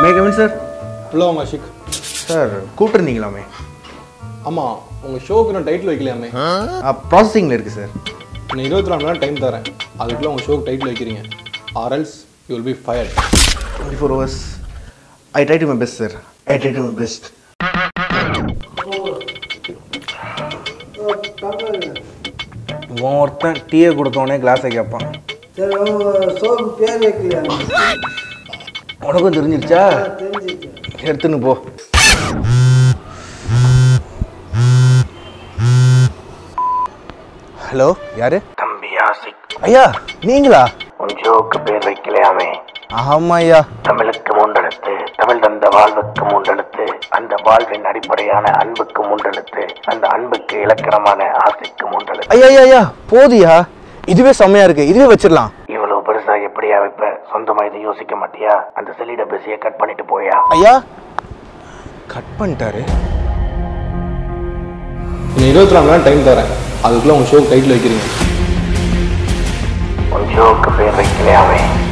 may come in sir hello உங்க Ashik sir கூப்பிட்டுருந்தீங்களாமே ஆமாம் உங்கள் ஷோக்கு நான் டைட்டில் வைக்கலையாமே ப்ராசஸிங்கில் இருக்குது சார் நான் இருபத்தி நாலு மணி நேரம் டைம் தரேன் அதுக்குள்ளே உங்கள் ஷோக்கு டைட்டில் வைக்கிறீங்க or else you will be fired twenty four hours I try to my best sir I try to my best இவன் ஒருத்தன் டீயை கொடுத்தோடனே கிளாஸை கேட்பான் சரி சோப்பு பேர் வைக்கலையா உனக்கும் தெரிஞ்சிருச்சா தெரிஞ்சிச்சு எடுத்துன்னு போ ஹலோ யாரு தம்பி ஆசிக் ஐயா நீங்களா உன் ஜோக்கு பேர் வைக்கலையாமே ஆமா ஐயா தமிழுக்கு மூன்றெழுத்து தமிழ் தந்த வாழ்வுக்கு மூன்றெழுத்து அந்த வாழ்வின் அடிப்படையான அன்புக்கு மூன்றெழுத்து அந்த அன்புக்கு இலக்கணமான ஆசைக்கு மூன்றெழுத்து ஐயா ஐயா ஐயா போதியா இதுவே செம்மையா இருக்கு இதுவே வச்சிடலாம் இவ்வளவு பெருசா எப்படியா வைப்ப சொந்தமா இதை யோசிக்க மாட்டியா அந்த செல்லிட பேசிய கட் பண்ணிட்டு போயா ஐயா கட் பண்ணிட்டாரு நான் இருபத்தி நாலு மணி நேரம் டைம் தரேன் அதுக்குள்ளே உங்கள் ஷோக்கு டைட்டில் வைக்கிறீங்க உன் ஜோக்கு பேர் வைக்கலையாமே